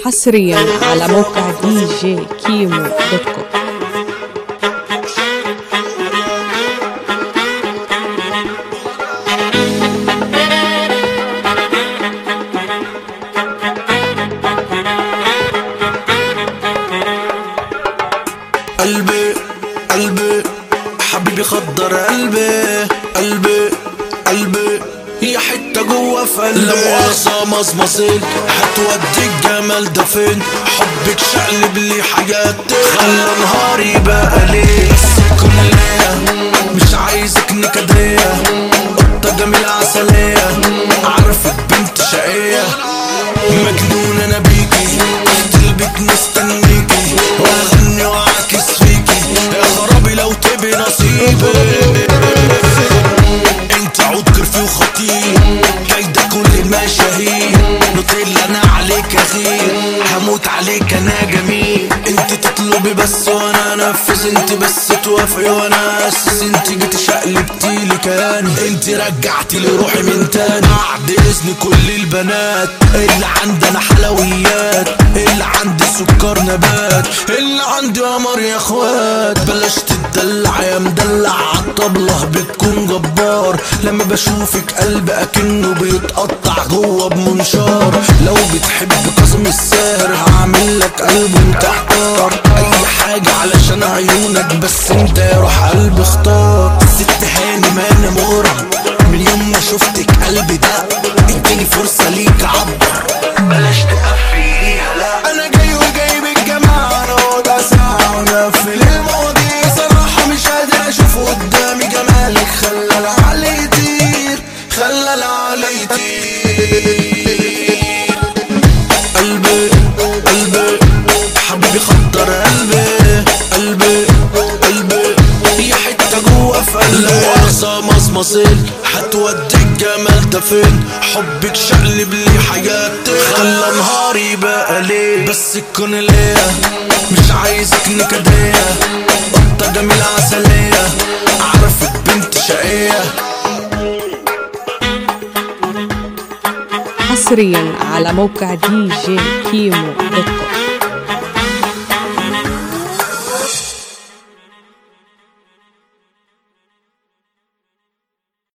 حصريا على موقع دي جي كيمو دوت كوم قلبي قلبي حبيبي خضر قلبي قلبي قلبي هي حتة جوا في قلبي لا مؤاخذة مصمصين هتودي الجمال ده فين حبك شقلب لي حياتي خلى نهاري بقى ليه بس كل ليا مش عايزك نكدية قطة جميلة عسلية عارفك بنت شقية مجنون انا بيكي تحت البيت مستنيكي واغني واعكس فيكي يا خرابي لو تبي نصيبي انت عود كرفي وخطير كايدة كل المشاهير نوتيلا انا عليك اخير هموت عليك انا جميل انت تطلبي بس وانا انفذ انت بس توافقي وانا اسس انت جيت شقلبتيلي كياني انت رجعتي لي روحي من تاني بعد اذن كل البنات اللي عندنا حلويات اللي عندي سكر نبات اللي عندي قمر يا اخوات بلاش تدلع يا مدلع عالطبلة بتكون جبار لما بشوفك قلبي اكنه بيتقطع جوه بمنشار لو بتحب قسم الساهر هعمل لك قلب وانت احتار اي حاجة علشان عيونك بس انت يا روح قلبي اختار ست هاني ما انا مغرم من يوم ما شفتك قلبي ده اديني فرصة ليك عبر بلاش تقفليها لا انا جاي وجايب الجماعة انا ساعة ونقفل الماضي صراحة مش قادر اشوف قدامي جمالك خلى العقل يطير خلى العقل يطير قلبي قلبي حبيبي خطر قلبي قلبي قلبي هي حتة جوا في قلبي مؤاخذة مصمصين هتودي الجمال ده فين حبك شقلب لي حياتي خلى نهاري بقى ليه بس تكون ليا مش عايزك نكدية قطة جميلة عسلية عارفك بنت شقية حصريا على موقع دي جي كيمو دوت كوم